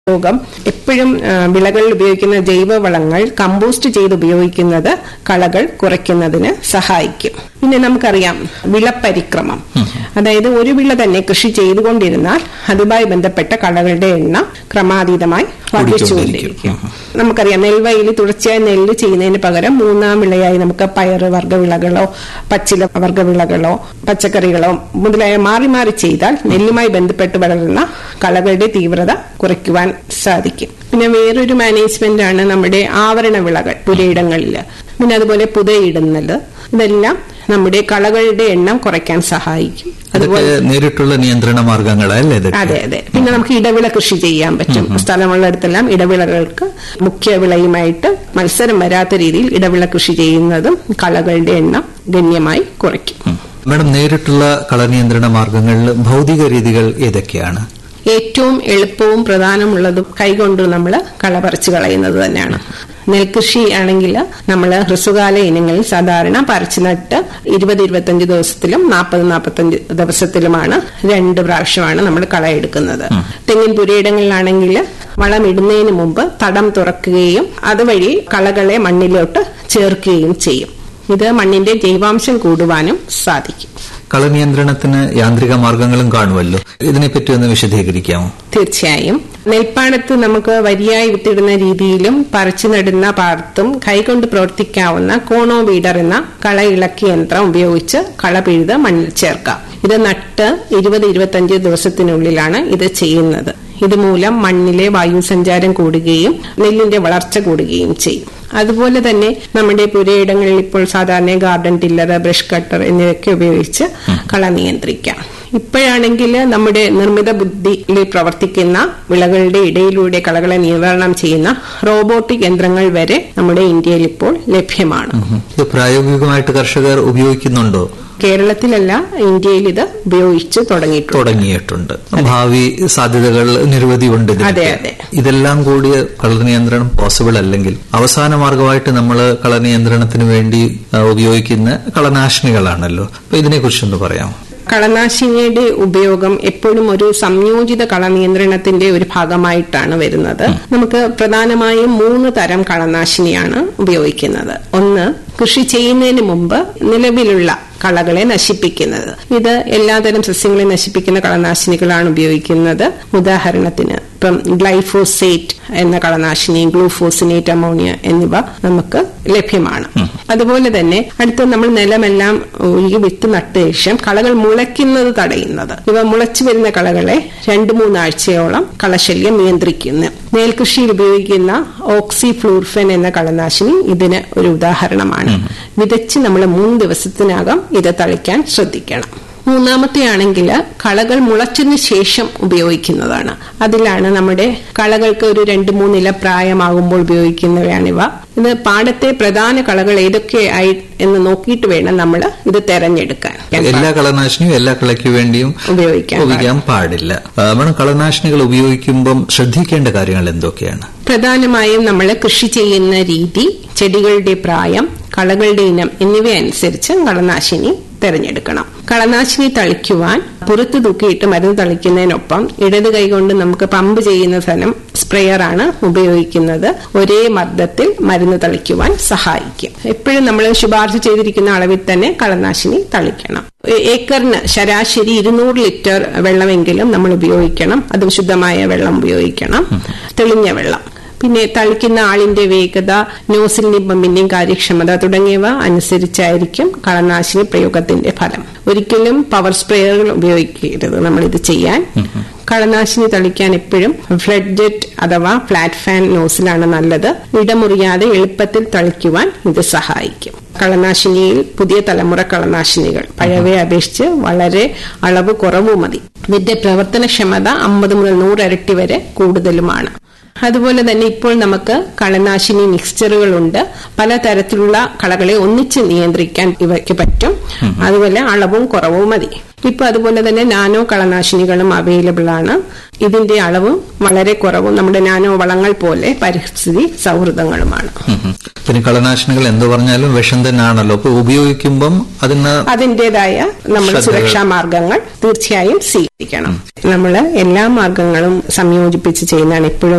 ഉപയോഗം എപ്പോഴും ആ, വിളകളിൽ ഉപയോഗിക്കുന്ന ജൈവവളങ്ങൾ കമ്പോസ്റ്റ് ചെയ്ത് ഉപയോഗിക്കുന്നത് കളകൾ കുറയ്ക്കുന്നതിന് സഹായിക്കും പിന്നെ നമുക്കറിയാം വിളപരിക്രമം അതായത് ഒരു വിള തന്നെ കൃഷി ചെയ്തുകൊണ്ടിരുന്നാൽ അതുമായി ബന്ധപ്പെട്ട കളകളുടെ എണ്ണം ക്രമാതീതമായി വർദ്ധിച്ചുകൊണ്ടിരിക്കും നമുക്കറിയാം നെൽവയലിൽ തുടർച്ചയായി നെല്ല് ചെയ്യുന്നതിന് പകരം മൂന്നാം വിളയായി നമുക്ക് പയറ് വർഗ്ഗവിളകളോ പച്ചില വർഗ്ഗവിളകളോ പച്ചക്കറികളോ മുതലായ മാറി മാറി ചെയ്താൽ നെല്ലുമായി ബന്ധപ്പെട്ട് വളരുന്ന കളകളുടെ തീവ്രത കുറയ്ക്കുവാൻ സാധിക്കും പിന്നെ വേറൊരു മാനേജ്മെന്റ് ആണ് നമ്മുടെ ആവരണ വിളകൾ പുരയിടങ്ങളിൽ പിന്നെ അതുപോലെ പുതയിടുന്നത് ഇതെല്ലാം നമ്മുടെ കളകളുടെ എണ്ണം കുറയ്ക്കാൻ സഹായിക്കും അതൊക്കെ നേരിട്ടുള്ള നിയന്ത്രണ മാർഗങ്ങളല്ലേ ഇതൊക്കെ അതെ അതെ പിന്നെ നമുക്ക് ഇടവിള കൃഷി ചെയ്യാൻ പറ്റും സ്ഥലമുള്ളിടത്തെല്ലാം ഇടവിളകൾക്ക് മുഖ്യ വിളയുമായിട്ട് മത്സരം വരാത്ത രീതിയിൽ ഇടവിള കൃഷി ചെയ്യുന്നതും കളകളുടെ എണ്ണം ഗണ്യമായി കുറയ്ക്കും മാഡം നേരിട്ടുള്ള കളനിയന്ത്രണ മാർഗങ്ങളിൽ ഭൗതിക രീതികൾ ഏതൊക്കെയാണ് ഏറ്റവും എളുപ്പവും പ്രധാനമുള്ളതും കൈകൊണ്ട് നമ്മൾ കള പറിച്ചു കളയുന്നത് തന്നെയാണ് നെൽകൃഷി ആണെങ്കിൽ നമ്മൾ ഹ്രസ്വകാല ഇനങ്ങളിൽ സാധാരണ പറിച്ചു നട്ട് ഇരുപത് ഇരുപത്തഞ്ച് ദിവസത്തിലും നാൽപ്പത് നാൽപ്പത്തഞ്ച് ദിവസത്തിലുമാണ് രണ്ട് പ്രാവശ്യമാണ് നമ്മൾ കള എടുക്കുന്നത് തെങ്ങിൻ പുരയിടങ്ങളിലാണെങ്കിൽ വളമിടുന്നതിന് മുമ്പ് തടം തുറക്കുകയും അതുവഴി കളകളെ മണ്ണിലോട്ട് ചേർക്കുകയും ചെയ്യും ഇത് മണ്ണിന്റെ ജൈവാംശം കൂടുവാനും സാധിക്കും കളനിയന്ത്രണത്തിന് യാന്ത്രിക മാർഗങ്ങളും കാണുമല്ലോ ഇതിനെപ്പറ്റി ഒന്ന് വിശദീകരിക്കാമോ തീർച്ചയായും നെൽപ്പാടത്ത് നമുക്ക് വരിയായി വിത്തിടുന്ന രീതിയിലും പറിച്ചു നടുന്ന പാടത്തും കൈകൊണ്ട് പ്രവർത്തിക്കാവുന്ന കോണോ വീഡർ എന്ന കള ഇളക്കി യന്ത്രം ഉപയോഗിച്ച് കള പിഴുത് മണ്ണിൽ ചേർക്കാം ഇത് നട്ട് ഇരുപത് ഇരുപത്തഞ്ച് ദിവസത്തിനുള്ളിലാണ് ഇത് ചെയ്യുന്നത് ഇതുമൂലം മണ്ണിലെ വായുസഞ്ചാരം കൂടുകയും നെല്ലിന്റെ വളർച്ച കൂടുകയും ചെയ്യും അതുപോലെ തന്നെ നമ്മുടെ പുരയിടങ്ങളിൽ ഇപ്പോൾ സാധാരണ ഗാർഡൻ ടില്ലർ ബ്രഷ് കട്ടർ എന്നിവയൊക്കെ ഉപയോഗിച്ച് കള നിയന്ത്രിക്കാം ഇപ്പോഴാണെങ്കിൽ നമ്മുടെ നിർമ്മിത ബുദ്ധിയിൽ പ്രവർത്തിക്കുന്ന വിളകളുടെ ഇടയിലൂടെ കളകളെ നിവാരണം ചെയ്യുന്ന റോബോട്ടിക് യന്ത്രങ്ങൾ വരെ നമ്മുടെ ഇന്ത്യയിൽ ഇപ്പോൾ ലഭ്യമാണ് ഇത് പ്രായോഗികമായിട്ട് കർഷകർ ഉപയോഗിക്കുന്നുണ്ടോ കേരളത്തിലല്ല ഇന്ത്യയിൽ ഇത് ഉപയോഗിച്ച് തുടങ്ങിയിട്ടുണ്ട് തുടങ്ങിയിട്ടുണ്ട് ഭാവി സാധ്യതകൾ നിരവധി ഉണ്ട് ഇതിനൊക്കെ. അതെ, അതെ. ഇതെല്ലാം കൂടിയ കളനിയന്ത്രണം പോസിബിൾ അല്ലെങ്കിൽ അവസാന മാർഗമായിട്ട് നമ്മൾ കളനിയന്ത്രണത്തിന് വേണ്ടി ആ, ഉപയോഗിക്കുന്ന കളനാശിനികളാണല്ലോ അപ്പൊ ഇതിനെക്കുറിച്ചൊന്ന് പറയാം കളനാശിനിയുടെ ഉപയോഗം എപ്പോഴും ഒരു സംയോജിത കളനിയന്ത്രണത്തിന്റെ ഒരു ഭാഗമായിട്ടാണ് വരുന്നത് നമുക്ക് പ്രധാനമായും മൂന്ന് തരം കളനാശിനിയാണ് ഉപയോഗിക്കുന്നത് ഒന്ന് കൃഷി ചെയ്യുന്നതിന് മുമ്പ് നിലവിലുള്ള കളകളെ നശിപ്പിക്കുന്നത് ഇത് എല്ലാതരം സസ്യങ്ങളെ നശിപ്പിക്കുന്ന കളനാശിനികളാണ് ഉപയോഗിക്കുന്നത് ഉദാഹരണത്തിന് ഇപ്പം ഗ്ലൈഫോസേറ്റ് എന്ന കളനാശിനി ഗ്ലൂഫോസിനേറ്റ് അമോണിയ എന്നിവ നമുക്ക് ലഭ്യമാണ് അതുപോലെ തന്നെ അടുത്ത നമ്മൾ നിലമെല്ലാം ഒഴുകി വിത്ത് നട്ട ശേഷം കളകൾ മുളയ്ക്കുന്നത് തടയുന്നത് ഇവ മുളച്ചു വരുന്ന കളകളെ രണ്ടു മൂന്നാഴ്ചയോളം കളശല്യം നിയന്ത്രിക്കുന്നു നെൽകൃഷിയിൽ ഉപയോഗിക്കുന്ന ഓക്സിഫ്ലൂർഫെൻ എന്ന കളനാശിനി ഇതിന് ഒരു ഉദാഹരണമാണ് വിതച്ച് നമ്മൾ മൂന്ന് ദിവസത്തിനകം ഇത് തളിക്കാൻ ശ്രദ്ധിക്കണം മൂന്നാമത്തെ ആണെങ്കിൽ കളകൾ മുളച്ചതിന് ശേഷം ഉപയോഗിക്കുന്നതാണ് അതിലാണ് നമ്മുടെ കളകൾക്ക് ഒരു രണ്ട് മൂന്നില പ്രായമാകുമ്പോൾ ഉപയോഗിക്കുന്നവയാണിവ ഇത് പാടത്തെ പ്രധാന കളകൾ ഏതൊക്കെയായി എന്ന് നോക്കിയിട്ട് വേണം നമ്മൾ ഇത് തെരഞ്ഞെടുക്കാൻ എല്ലാ കളനാശിനിയും എല്ലാ കളയ്ക്ക് വേണ്ടിയും ഉപയോഗിക്കാൻ ഉപയോഗിക്കാൻ പാടില്ല ആ, നമ്മൾ കളനാശിനികൾ ഉപയോഗിക്കുമ്പം ശ്രദ്ധിക്കേണ്ട കാര്യങ്ങൾ എന്തൊക്കെയാണ് പ്രധാനമായും നമ്മൾ കൃഷി ചെയ്യുന്ന രീതി ചെടികളുടെ പ്രായം കളകളുടെ ഇനം എന്നിവ അനുസരിച്ച് കളനാശിനി തെരഞ്ഞെടുക്കണം കളനാശിനി തളിക്കുവാൻ പുറത്ത് തൂക്കിയിട്ട് മരുന്ന് തളിക്കുന്നതിനൊപ്പം ഇടത് കൈകൊണ്ട് നമുക്ക് പമ്പ് ചെയ്യുന്ന സ്ഥലം സ്പ്രേയർ ആണ് ഉപയോഗിക്കുന്നത് ഒരേ മർദ്ദത്തിൽ മരുന്ന് തളിക്കുവാൻ സഹായിക്കും എപ്പോഴും നമ്മൾ ശുപാർശ ചെയ്തിരിക്കുന്ന അളവിൽ തന്നെ കളനാശിനി തളിക്കണം ഏ- ഏക്കറിന് ശരാശരി ഇരുന്നൂറ് ലിറ്റർ വെള്ളമെങ്കിലും നമ്മൾ ഉപയോഗിക്കണം അതും ശുദ്ധമായ വെള്ളം ഉപയോഗിക്കണം തെളിഞ്ഞ വെള്ളം പിന്നെ തളിക്കുന്ന ആളിന്റെ വേഗത നോസിലിന്റെയും പമ്പിന്റെയും കാര്യക്ഷമത തുടങ്ങിയവ അനുസരിച്ചായിരിക്കും കളനാശിനി പ്രയോഗത്തിന്റെ ഫലം ഒരിക്കലും പവർ സ്പ്രേയറുകൾ ഉപയോഗിക്കരുത് നമ്മൾ ഇത് ചെയ്യാൻ കളനാശിനി തളിക്കാൻ എപ്പോഴും ഫ്ലഡ് ജെറ്റ് അഥവാ ഫ്ലാറ്റ് ഫാൻ നോസിലാണ് നല്ലത് ഇടമുറിയാതെ എളുപ്പത്തിൽ തളിക്കുവാൻ ഇത് സഹായിക്കും കളനാശിനിയിൽ പുതിയ തലമുറ കളനാശിനികൾ പഴയവയെ അപേക്ഷിച്ച് വളരെ അളവ് കുറവ് മതി ഇതിന്റെ പ്രവർത്തനക്ഷമത അമ്പത് മുതൽ നൂറ് ഇരട്ടി വരെ കൂടുതലുമാണ് അതുപോലെ തന്നെ ഇപ്പോൾ നമുക്ക് കളനാശിനി മിക്സ്ചറുകളുണ്ട് പലതരത്തിലുള്ള കളകളെ ഒന്നിച്ച് നിയന്ത്രിക്കാൻ ഇവയ്ക്ക് പറ്റും അതുപോലെ അളവും കുറവും മതി ഇപ്പൊ അതുപോലെ തന്നെ നാനോ കളനാശിനികളും അവൈലബിൾ ആണ് ഇതിന്റെ അളവും വളരെ കുറവും നമ്മുടെ നാനോ വളങ്ങൾ പോലെ പരിസ്ഥിതി സൗഹൃദങ്ങളുമാണ് ഉം ഉം. പിന്നെ കളനാശിനികൾ എന്ത് പറഞ്ഞാലും വിഷം തന്നെയാണല്ലോ അപ്പൊ ഉപയോഗിക്കുമ്പം അതിന് അതിന്റേതായ നമ്മൾ ശ്രദ്ധകൾ. സുരക്ഷാ മാർഗങ്ങൾ തീർച്ചയായും സ്വീകരിക്കണം നമ്മൾ എല്ലാ മാർഗങ്ങളും സംയോജിപ്പിച്ച് ചെയ്യുന്നതാണ് എപ്പോഴും